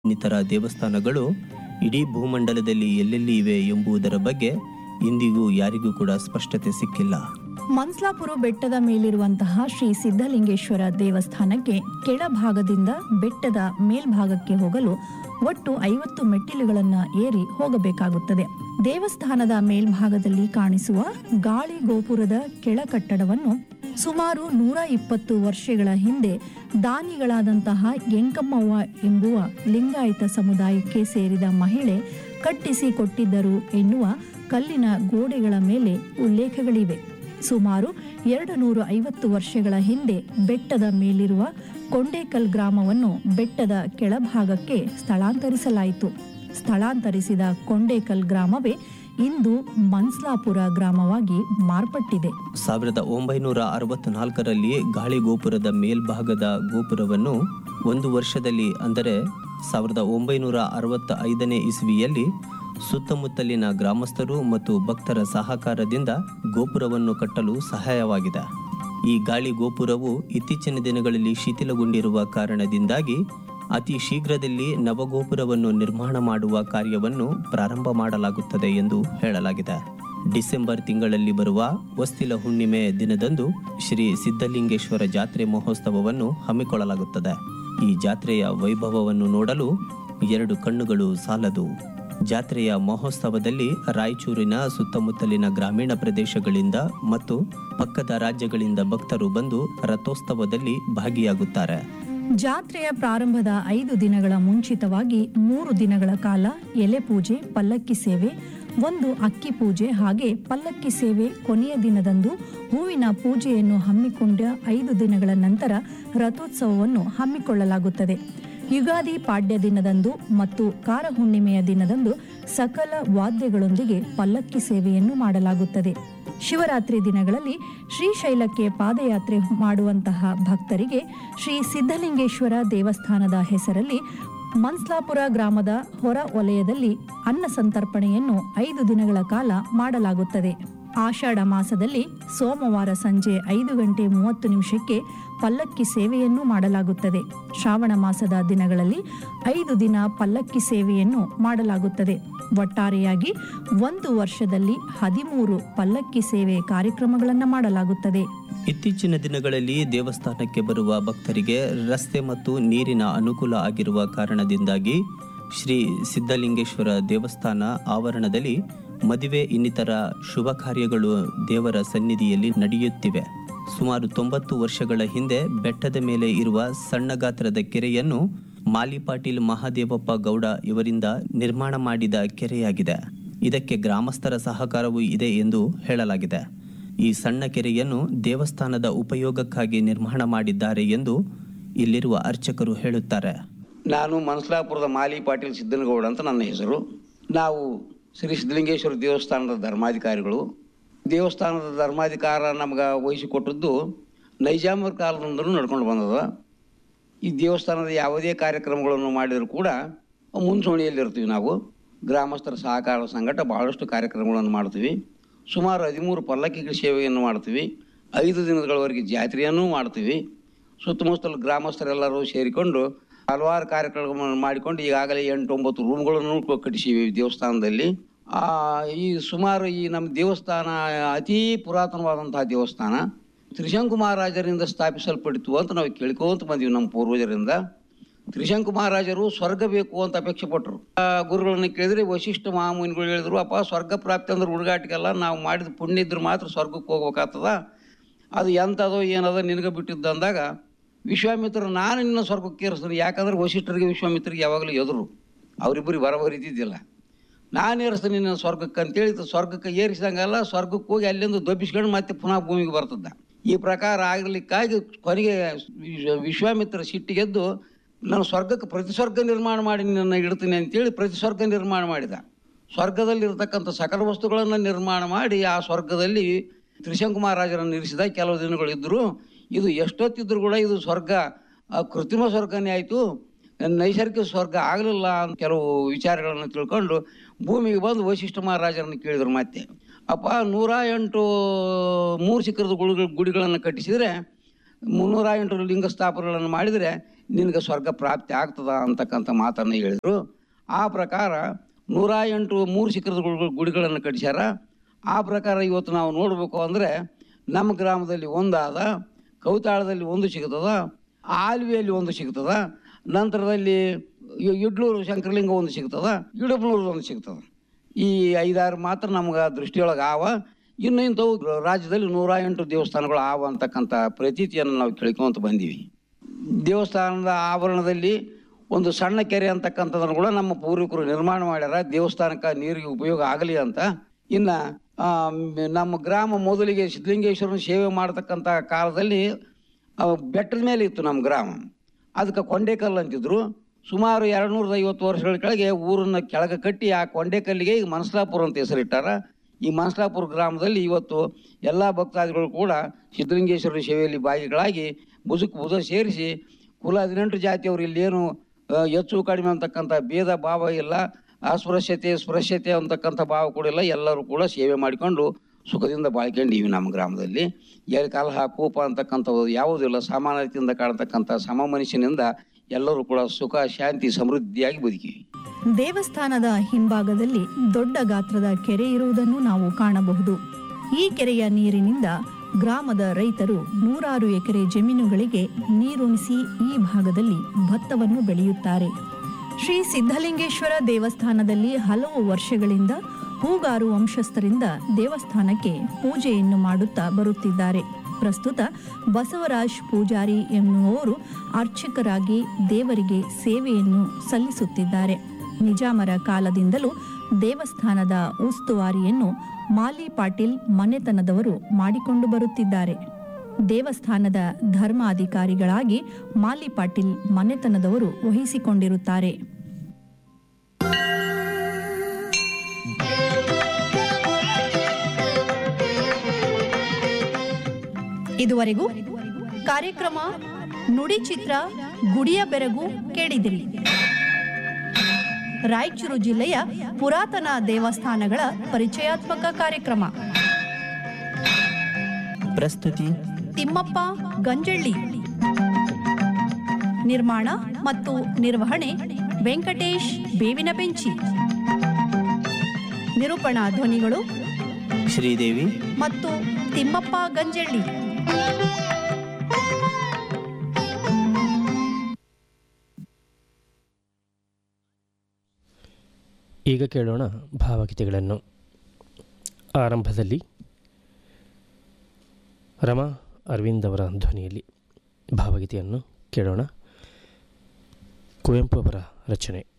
ಇನ್ನಿತರ ದೇವಸ್ಥಾನಗಳು ಇಡೀ ಭೂಮಂಡಲದಲ್ಲಿ ಎಲ್ಲೆಲ್ಲಿ ಇವೆ ಎಂಬುದರ ಬಗ್ಗೆ ಇಂದಿಗೂ ಯಾರಿಗೂ ಕೂಡ ಸ್ಪಷ್ಟತೆ ಸಿಕ್ಕಿಲ್ಲ ಮನ್ಸ್ಲಾಪುರ ಬೆಟ್ಟದ ಮೇಲಿರುವಂತಹ ಶ್ರೀ ಸಿದ್ಧಲಿಂಗೇಶ್ವರ ದೇವಸ್ಥಾನಕ್ಕೆ ಕೆಳಭಾಗದಿಂದ ಬೆಟ್ಟದ ಮೇಲ್ಭಾಗಕ್ಕೆ ಹೋಗಲು ಒಟ್ಟು ಐವತ್ತು ಮೆಟ್ಟಿಲುಗಳನ್ನು ಏರಿ ಹೋಗಬೇಕಾಗುತ್ತದೆ ದೇವಸ್ಥಾನದ ಮೇಲ್ಭಾಗದಲ್ಲಿ ಕಾಣಿಸುವ ಗಾಳಿ ಗೋಪುರದ ಕೆಳ ಕಟ್ಟಡವನ್ನು ಸುಮಾರು ನೂರ ಇಪ್ಪತ್ತು ವರ್ಷಗಳ ಹಿಂದೆ ದಾನಿಗಳಾದಂತಹ ಎಂಕಮ್ಮವ್ವ ಎಂಬುವ ಲಿಂಗಾಯತ ಸಮುದಾಯಕ್ಕೆ ಸೇರಿದ ಮಹಿಳೆ ಕಟ್ಟಿಸಿ ಕೊಟ್ಟಿದ್ದರು ಎನ್ನುವ ಕಲ್ಲಿನ ಗೋಡೆಗಳ ಮೇಲೆ ಉಲ್ಲೇಖಗಳಿವೆ ಸುಮಾರು ಎರಡು ನೂರ ಐವತ್ತು ವರ್ಷಗಳ ಹಿಂದೆ ಬೆಟ್ಟದ ಮೇಲಿರುವ ಕೊಂಡೇಕಲ್ ಗ್ರಾಮವನ್ನು ಬೆಟ್ಟದ ಕೆಳಭಾಗಕ್ಕೆ ಸ್ಥಳಾಂತರಿಸಲಾಯಿತು ಸ್ಥಳಾಂತರಿಸಿದ ಕೊಂಡೇಕಲ್ ಗ್ರಾಮವೇ ಇಂದು ಮನ್ಸ್ಲಾಪುರ ಗ್ರಾಮವಾಗಿ ಮಾರ್ಪಟ್ಟಿದೆ ಸಾವಿರದ ಒಂಬೈನೂರ ಅರವತ್ನಾಲ್ಕರಲ್ಲಿ ಗಾಳಿ ಗೋಪುರದ ಮೇಲ್ಭಾಗದ ಗೋಪುರವನ್ನು ಒಂದು ವರ್ಷದಲ್ಲಿ ಅಂದರೆ ಸಾವಿರದ ಒಂಬೈನೂರ ಅರವತ್ತ ಐದನೇ ಇಸ್ವಿಯಲ್ಲಿ ಸುತ್ತಮುತ್ತಲಿನ ಗ್ರಾಮಸ್ಥರು ಮತ್ತು ಭಕ್ತರ ಸಹಕಾರದಿಂದ ಗೋಪುರವನ್ನು ಕಟ್ಟಲು ಸಹಾಯವಾಗಿದೆ ಈ ಗಾಳಿ ಗೋಪುರವು ಇತ್ತೀಚಿನ ದಿನಗಳಲ್ಲಿ ಶಿಥಿಲಗೊಂಡಿರುವ ಕಾರಣದಿಂದಾಗಿ ಅತಿ ಶೀಘ್ರದಲ್ಲಿ ನವಗೋಪುರವನ್ನು ನಿರ್ಮಾಣ ಮಾಡುವ ಕಾರ್ಯವನ್ನು ಪ್ರಾರಂಭ ಮಾಡಲಾಗುತ್ತದೆ ಎಂದು ಹೇಳಲಾಗಿದೆ ಡಿಸೆಂಬರ್ ತಿಂಗಳಲ್ಲಿ ಬರುವ ವಸ್ತಿಲ ಹುಣ್ಣಿಮೆ ದಿನದಂದು ಶ್ರೀ ಸಿದ್ಧಲಿಂಗೇಶ್ವರ ಜಾತ್ರೆ ಮಹೋತ್ಸವವನ್ನು ಹಮ್ಮಿಕೊಳ್ಳಲಾಗುತ್ತದೆ ಈ ಜಾತ್ರೆಯ ವೈಭವವನ್ನು ನೋಡಲು ಎರಡು ಕಣ್ಣುಗಳು ಸಾಲದು ಜಾತ್ರೆಯ ಮಹೋತ್ಸವದಲ್ಲಿ ರಾಯಚೂರಿನ ಸುತ್ತಮುತ್ತಲಿನ ಗ್ರಾಮೀಣ ಪ್ರದೇಶಗಳಿಂದ ಮತ್ತು ಪಕ್ಕದ ರಾಜ್ಯಗಳಿಂದ ಭಕ್ತರು ಬಂದು ರಥೋತ್ಸವದಲ್ಲಿ ಭಾಗಿಯಾಗುತ್ತಾರೆ ಜಾತ್ರೆಯ ಪ್ರಾರಂಭದ ಐದು ದಿನಗಳ ಮುಂಚಿತವಾಗಿ ಮೂರು ದಿನಗಳ ಕಾಲ ಎಲೆ ಪೂಜೆ ಪಲ್ಲಕ್ಕಿ ಸೇವೆ ಒಂದು ಅಕ್ಕಿ ಪೂಜೆ ಹಾಗೆ ಪಲ್ಲಕ್ಕಿ ಸೇವೆ ಕೊನೆಯ ದಿನದಂದು ಹೂವಿನ ಪೂಜೆಯನ್ನು ಹಮ್ಮಿಕೊಂಡ ಐದು ದಿನಗಳ ನಂತರ ರಥೋತ್ಸವವನ್ನು ಹಮ್ಮಿಕೊಳ್ಳಲಾಗುತ್ತದೆ ಯುಗಾದಿ ಪಾಡ್ಯ ದಿನದಂದು ಮತ್ತು ಕಾರ ಹುಣ್ಣಿಮೆಯ ದಿನದಂದು ಸಕಲ ವಾದ್ಯಗಳೊಂದಿಗೆ ಪಲ್ಲಕ್ಕಿ ಸೇವೆಯನ್ನು ಮಾಡಲಾಗುತ್ತದೆ ಶಿವರಾತ್ರಿ ದಿನಗಳಲ್ಲಿ ಶ್ರೀಶೈಲಕ್ಕೆ ಪಾದಯಾತ್ರೆ ಮಾಡುವಂತಹ ಭಕ್ತರಿಗೆ ಶ್ರೀ ಸಿದ್ಧಲಿಂಗೇಶ್ವರ ದೇವಸ್ಥಾನದ ಹೆಸರಲ್ಲಿ ಮನ್ಸ್ಲಾಪುರ ಗ್ರಾಮದ ಹೊರ ವಲಯದಲ್ಲಿ ಅನ್ನ ಸಂತರ್ಪಣೆಯನ್ನು ಐದು ದಿನಗಳ ಕಾಲ ಮಾಡಲಾಗುತ್ತದೆ ಆಷಾಢ ಮಾಸದಲ್ಲಿ ಸೋಮವಾರ ಸಂಜೆ ಐದು ಗಂಟೆ ಮೂವತ್ತು ನಿಮಿಷಕ್ಕೆ ಪಲ್ಲಕ್ಕಿ ಸೇವೆಯನ್ನು ಮಾಡಲಾಗುತ್ತದೆ ಶ್ರಾವಣ ಮಾಸದ ದಿನಗಳಲ್ಲಿ ಐದು ದಿನ ಪಲ್ಲಕ್ಕಿ ಸೇವೆಯನ್ನು ಮಾಡಲಾಗುತ್ತದೆ ಒಟ್ಟಾರೆಯಾಗಿ ಒಂದು ವರ್ಷದಲ್ಲಿ ಹದಿಮೂರು ಪಲ್ಲಕ್ಕಿ ಸೇವೆ ಕಾರ್ಯಕ್ರಮಗಳನ್ನು ಮಾಡಲಾಗುತ್ತದೆ ಇತ್ತೀಚಿನ ದಿನಗಳಲ್ಲಿ ದೇವಸ್ಥಾನಕ್ಕೆ ಬರುವ ಭಕ್ತರಿಗೆ ರಸ್ತೆ ಮತ್ತು ನೀರಿನ ಅನುಕೂಲ ಆಗಿರುವ ಕಾರಣದಿಂದಾಗಿ ಶ್ರೀ ಸಿದ್ಧಲಿಂಗೇಶ್ವರ ದೇವಸ್ಥಾನ ಆವರಣದಲ್ಲಿ ಮದುವೆ ಇನ್ನಿತರ ಶುಭ ಕಾರ್ಯಗಳು ದೇವರ ಸನ್ನಿಧಿಯಲ್ಲಿ ನಡೆಯುತ್ತಿವೆ ಸುಮಾರು ತೊಂಬತ್ತು ವರ್ಷಗಳ ಹಿಂದೆ ಬೆಟ್ಟದ ಮೇಲೆ ಇರುವ ಸಣ್ಣ ಗಾತ್ರದ ಕೆರೆಯನ್ನು ಮಾಲಿ ಪಾಟೀಲ್ ಮಹಾದೇವಪ್ಪ ಗೌಡ ಇವರಿಂದ ನಿರ್ಮಾಣ ಮಾಡಿದ ಕೆರೆಯಾಗಿದೆ ಇದಕ್ಕೆ ಗ್ರಾಮಸ್ಥರ ಸಹಕಾರವೂ ಇದೆ ಎಂದು ಹೇಳಲಾಗಿದೆ ಈ ಸಣ್ಣ ಕೆರೆಯನ್ನು ದೇವಸ್ಥಾನದ ಉಪಯೋಗಕ್ಕಾಗಿ ನಿರ್ಮಾಣ ಮಾಡಿದ್ದಾರೆ ಎಂದು ಇಲ್ಲಿರುವ ಅರ್ಚಕರು ಹೇಳುತ್ತಾರೆ ನಾನು ಮನಸ್ಲಾಪುರದ ಮಾಲಿ ಪಾಟೀಲ್ ಸಿದ್ದನಗೌಡ ಅಂತ ನನ್ನ ಹೆಸರು ನಾವು ಶ್ರೀ ಸಿದ್ಧಲಿಂಗೇಶ್ವರ ದೇವಸ್ಥಾನದ ಧರ್ಮಾಧಿಕಾರಿಗಳು ದೇವಸ್ಥಾನದ ಧರ್ಮಾಧಿಕಾರ ನಮ್ಗೆ ವಹಿಸಿಕೊಟ್ಟದ್ದು ನೈಜಾಮರ ಕಾಲದಿಂದಲೂ ನಡ್ಕೊಂಡು ಬಂದದ ಈ ದೇವಸ್ಥಾನದ ಯಾವುದೇ ಕಾರ್ಯಕ್ರಮಗಳನ್ನು ಮಾಡಿದರೂ ಕೂಡ ಮುಂಚೂಣಿಯಲ್ಲಿರ್ತೀವಿ ನಾವು ಗ್ರಾಮಸ್ಥರ ಸಹಕಾರ ಸಂಘಟ ಭಾಳಷ್ಟು ಕಾರ್ಯಕ್ರಮಗಳನ್ನು ಮಾಡ್ತೀವಿ ಸುಮಾರು ಹದಿಮೂರು ಪಲ್ಲಕ್ಕಿಗಳ ಸೇವೆಯನ್ನು ಮಾಡ್ತೀವಿ ಐದು ದಿನಗಳವರೆಗೆ ಜಾತ್ರೆಯನ್ನು ಮಾಡ್ತೀವಿ ಸುತ್ತಮುತ್ತಲ ಗ್ರಾಮಸ್ಥರೆಲ್ಲರೂ ಸೇರಿಕೊಂಡು ಹಲವಾರು ಕಾರ್ಯಕ್ರಮಗಳನ್ನು ಮಾಡಿಕೊಂಡು ಈಗಾಗಲೇ ಎಂಟು ಒಂಬತ್ತು ರೂಮ್ಗಳನ್ನು ಕಟ್ಟಿಸಿವಿ ದೇವಸ್ಥಾನದಲ್ಲಿ ಆ, ಈ ಸುಮಾರು ಈ ನಮ್ಮ ದೇವಸ್ಥಾನ ಅತೀ ಪುರಾತನವಾದಂತಹ ದೇವಸ್ಥಾನ ತ್ರಿಶಂಕು ಮಹಾರಾಜರಿಂದ ಸ್ಥಾಪಿಸಲ್ಪಟ್ಟಿತು ಅಂತ ನಾವು ಕೇಳ್ಕೊಂತ ಬಂದೀವಿ ನಮ್ಮ ಪೂರ್ವಜರಿಂದ ತ್ರಿಶಂಕು ಮಹಾರಾಜರು ಸ್ವರ್ಗ ಬೇಕು ಅಂತ ಅಪೇಕ್ಷೆ ಪಟ್ಟರು ಆ ಗುರುಗಳನ್ನ ಕೇಳಿದ್ರೆ ವಶಿಷ್ಠ ಮಹಾಮುನಿಗಳು ಹೇಳಿದ್ರು ಅಪ್ಪ ಸ್ವರ್ಗ ಪ್ರಾಪ್ತಿ ಅಂದ್ರೆ ಹುಡುಗಾಟಿಗೆಲ್ಲ ನಾವು ಮಾಡಿದ ಪುಣ್ಯ ಇದ್ರೆ ಮಾತ್ರ ಸ್ವರ್ಗಕ್ಕೆ ಹೋಗ್ಬೇಕಾಗ್ತದ ಅದು ಎಂಥದೋ ಏನದೋ ನಿನಗೆ ಬಿಟ್ಟಿದ್ದು ಅಂದಾಗ ವಿಶ್ವಾಮಿತ್ರ ನಾನು ನಿನ್ನ ಸ್ವರ್ಗಕ್ಕೆ ಏರಿಸ್ತೀನಿ ಯಾಕಂದ್ರೆ ವಶಿಷ್ಠರಿಗೆ ವಿಶ್ವಾಮಿತ್ರಿಗೆ ಯಾವಾಗಲೂ ಎದುರು ಅವರಿಬ್ಬರಿಗೆ ಬರಬರಿ ಇದ್ದಿದ್ದಿಲ್ಲ ನಾನು ಏರಿಸ್ತೀನಿ ನಿನ್ನ ಸ್ವರ್ಗಕ್ಕೆ ಅಂತೇಳಿ ಸ್ವರ್ಗಕ್ಕೆ ಏರಿಸಿದಂಗೆಲ್ಲ ಸ್ವರ್ಗಕ್ಕೆ ಹೋಗಿ ಅಲ್ಲಿಂದ ದೊಬ್ಬಿಸ್ಕೊಂಡು ಮತ್ತೆ ಪುನಃ ಭೂಮಿಗೆ ಬರ್ತದ ಈ ಪ್ರಕಾರ ಆಗಲಿಕ್ಕಾಗಿ ಕೊನೆಗೆ ವಿಶ್ವ- ವಿಶ್ವಾಮಿತ್ರ ಸಿಟ್ಟಿಗೆದ್ದು ನಾನು ಸ್ವರ್ಗಕ್ಕೆ ಪ್ರತಿ ಸ್ವರ್ಗ ನಿರ್ಮಾಣ ಮಾಡಿ ನನ್ನ ಇಡ್ತೀನಿ ಅಂತೇಳಿ ಪ್ರತಿ ಸ್ವರ್ಗ ನಿರ್ಮಾಣ ಮಾಡಿದ ಸ್ವರ್ಗದಲ್ಲಿರ್ತಕ್ಕಂಥ ಸಕಲ ವಸ್ತುಗಳನ್ನು ನಿರ್ಮಾಣ ಮಾಡಿ ಆ ಸ್ವರ್ಗದಲ್ಲಿ ತ್ರಿಶಂಕು ಮಹಾರಾಜರನ್ನು ಇರಿಸಿದ ಕೆಲವು ದಿನಗಳು ಇದ್ದರು ಇದು ಎಷ್ಟೊತ್ತಿದ್ರು ಕೂಡ ಇದು ಸ್ವರ್ಗ ಆ, ಕೃತ್ರಿಮ ಸ್ವರ್ಗನೇ ಆಯಿತು ನೈಸರ್ಗಿಕ ಸ್ವರ್ಗ ಆಗಲಿಲ್ಲ ಅಂತ ಕೆಲವು ವಿಚಾರಗಳನ್ನು ತಿಳ್ಕೊಂಡು ಭೂಮಿಗೆ ಬಂದು ವಶಿಷ್ಠ ಮಹಾರಾಜರನ್ನು ಕೇಳಿದ್ರು ಮತ್ತೆ ಅಪ್ಪ ನೂರ ಎಂಟು ಮೂರು ಶಿಖರದ ಗುಡಿಗಳು ಗುಡಿಗಳನ್ನು ಕಟ್ಟಿಸಿದರೆ ಮುನ್ನೂರ ಎಂಟು ಲಿಂಗ ಸ್ಥಾಪನೆಗಳನ್ನು ಮಾಡಿದರೆ ನಿನಗೆ ಸ್ವರ್ಗ ಪ್ರಾಪ್ತಿ ಆಗ್ತದ ಅಂತಕ್ಕಂಥ ಮಾತನ್ನು ಹೇಳಿದರು ಆ ಪ್ರಕಾರ ನೂರ ಎಂಟು ಮೂರು ಶಿಖರದ ಗುಡಿ- ಗುಡಿಗಳನ್ನು ಕಟ್ಟಿಸ್ಯಾರ ಆ ಪ್ರಕಾರ ಇವತ್ತು ನಾವು ನೋಡಬೇಕು ಅಂದರೆ ನಮ್ಮ ಗ್ರಾಮದಲ್ಲಿ ಒಂದಾದ ಕೌತಾಳದಲ್ಲಿ ಒಂದು ಸಿಗ್ತದ ಆಲ್ವಿಯಲ್ಲಿ ಒಂದು ಸಿಗ್ತದ ನಂತರದಲ್ಲಿ ಇ- ಇಡ್ಲೂರು ಶಂಕರಲಿಂಗ ಒಂದು ಸಿಗ್ತದ ಇಡಬ್ಲೂರು ಒಂದು ಸಿಗ್ತದ ಈ ಐದಾರು ಮಾತ್ರ ನಮ್ಗೆ ದೃಷ್ಟಿಯೊಳಗೆ ಆವ ಇನ್ನು ಇಂಥವು ರಾಜ್ಯದಲ್ಲಿ ನೂರ ಎಂಟು ದೇವಸ್ಥಾನಗಳು ಆವ ಅಂತಕ್ಕಂಥ ಪ್ರತೀತಿಯನ್ನು ನಾವು ಕೇಳ್ಕೊಂತ ಬಂದೀವಿ ದೇವಸ್ಥಾನದ ಆವರಣದಲ್ಲಿ ಒಂದು ಸಣ್ಣ ಕೆರೆ ಅಂತಕ್ಕಂಥದ್ದನ್ನು ಕೂಡ ನಮ್ಮ ಪೂರ್ವಿಕರು ನಿರ್ಮಾಣ ಮಾಡ್ಯಾರ ದೇವಸ್ಥಾನಕ್ಕೆ ನೀರಿಗೆ ಉಪಯೋಗ ಆಗಲಿ ಅಂತ ಇನ್ನು ನಮ್ಮ ಗ್ರಾಮ ಮೊದಲಿಗೆ ಸಿದ್ಧಲಿಂಗೇಶ್ವರನ ಸೇವೆ ಮಾಡತಕ್ಕಂಥ ಕಾಲದಲ್ಲಿ ಆ, ಬೆಟ್ಟದ ಮೇಲೆ ಇತ್ತು ನಮ್ಮ ಗ್ರಾಮ ಅದಕ್ಕೆ ಕೊಂಡೇಕಲ್ಲು ಅಂತಿದ್ರು ಸುಮಾರು ಎರಡು ನೂರದ ಐವತ್ತು ವರ್ಷಗಳ ಕೆಳಗೆ ಊರನ್ನ ಕೆಳಗೆ ಕಟ್ಟಿ ಆ ಕೊಂಡೇಕಲ್ಲಿಗೆ ಈಗ ಮನಸ್ಲಾಪುರ ಅಂತ ಹೆಸರಿಟ್ಟಾರ ಈ ಮನಸ್ಲಾಪುರ ಗ್ರಾಮದಲ್ಲಿ ಇವತ್ತು ಎಲ್ಲ ಭಕ್ತಾದಿಗಳು ಕೂಡ ಸಿದ್ಧಲಿಂಗೇಶ್ವರ ಸೇವೆಯಲ್ಲಿ ಭಾಗಿಗಳಾಗಿ ಮುಸುಕು ಬುಧ ಸೇರಿಸಿ ಕುಲ ಹದಿನೆಂಟು ಜಾತಿಯವರು ಇಲ್ಲೇನು ಆ, ಹೆಚ್ಚು ಕಡಿಮೆ ಅಂತಕ್ಕಂಥ ಭೇದ ಭಾವ ಇಲ್ಲ ಅಸ್ಪೃಶ್ಯತೆ ಸ್ಪೃಶ್ಯತೆ ಅಂತಕ್ಕಂಥ ಭಾವ ಕೂಡ ಇಲ್ಲ ಎಲ್ಲರೂ ಕೂಡ ಸೇವೆ ಮಾಡಿಕೊಂಡು ಸುಖದಿಂದ ಬಾಳ್ಕೊಂಡಿವಿ ನಮ್ಮ ಗ್ರಾಮದಲ್ಲಿ ಎಲ್ಲಿ ಕಲಹ ಕೋಪ ಅಂತಕ್ಕಂಥದ್ದು ಯಾವುದಿಲ್ಲ ಸಮಾನತೆಯಿಂದ ಕಾಣತಕ್ಕಂಥ ಸಮ ಮನುಷ್ಯನಿಂದ ಎಲ್ಲರೂ ಕೂಡ ಸುಖ ಶಾಂತಿ ಸಮೃದ್ಧಿಯಾಗಿ ಬದುಕಿವಿ ದೇವಸ್ಥಾನದ ಹಿಂಭಾಗದಲ್ಲಿ ದೊಡ್ಡ ಗಾತ್ರದ ಕೆರೆ ಇರುವುದನ್ನು ನಾವು ಕಾಣಬಹುದು ಈ ಕೆರೆಯ ನೀರಿನಿಂದ ಗ್ರಾಮದ ರೈತರು ನೂರಾರು ಎಕರೆ ಜಮೀನುಗಳಿಗೆ ನೀರುಣಿಸಿ ಈ ಭಾಗದಲ್ಲಿ ಭತ್ತವನ್ನು ಬೆಳೆಯುತ್ತಾರೆ ಶ್ರೀ ಸಿದ್ಧಲಿಂಗೇಶ್ವರ ದೇವಸ್ಥಾನದಲ್ಲಿ ಹಲವು ವರ್ಷಗಳಿಂದ ಹೂಗಾರು ವಂಶಸ್ಥರಿಂದ ದೇವಸ್ಥಾನಕ್ಕೆ ಪೂಜೆಯನ್ನು ಮಾಡುತ್ತಾ ಬರುತ್ತಿದ್ದಾರೆ ಪ್ರಸ್ತುತ ಬಸವರಾಜ್ ಪೂಜಾರಿ ಎನ್ನುವವರು ಅರ್ಚಕರಾಗಿ ದೇವರಿಗೆ ಸೇವೆಯನ್ನು ಸಲ್ಲಿಸುತ್ತಿದ್ದಾರೆ ನಿಜಾಮರ ಕಾಲದಿಂದಲೂ ದೇವಸ್ಥಾನದ ಉಸ್ತುವಾರಿಯನ್ನು ಮಾಲಿ ಪಾಟೀಲ್ ಮನೆತನದವರು ಮಾಡಿಕೊಂಡು ಬರುತ್ತಿದ್ದಾರೆ ದೇವಸ್ಥಾನದ ಧರ್ಮಾಧಿಕಾರಿಗಳಾಗಿ ಮಾಲಿ ಪಾಟೀಲ್ ಮನೆತನದವರು ವಹಿಸಿಕೊಂಡಿರುತ್ತಾರೆ ಇದುವರೆಗೂ ಕಾರ್ಯಕ್ರಮ ನುಡಿ ಚಿತ್ರ ಗುಡಿಯ ಬೆರಗು ಕೇಳಿದಿರಿ ರಾಯಚೂರು ಜಿಲ್ಲೆಯ ಪುರಾತನ ದೇವಸ್ಥಾನಗಳ ಪರಿಚಯಾತ್ಮಕ ಕಾರ್ಯಕ್ರಮ ಪ್ರಸ್ತುತಿ ತಿಮ್ಮಪ್ಪ ಗಂಜಳ್ಳಿ ನಿರ್ಮಾಣ ಮತ್ತು ನಿರ್ವಹಣೆ ವೆಂಕಟೇಶ್ ಬೇವಿನ ಬೆಂಚಿ ನಿರೂಪಣಾ ಧ್ವನಿಗಳು ಶ್ರೀದೇವಿ ಮತ್ತು ತಿಮ್ಮಪ್ಪ ಗಂಜಳ್ಳಿ ಈಗ ಕೇಳೋಣ ಭಾವಗೀತೆಗಳನ್ನು ಆರಂಭದಲ್ಲಿ ರಮಾ ಅರವಿಂದ್ ಅವರ ಧ್ವನಿಯಲ್ಲಿ ಭಾವಗೀತೆಯನ್ನು ಕೇಳೋಣ ಕುವೆಂಪು ಅವರ ರಚನೆ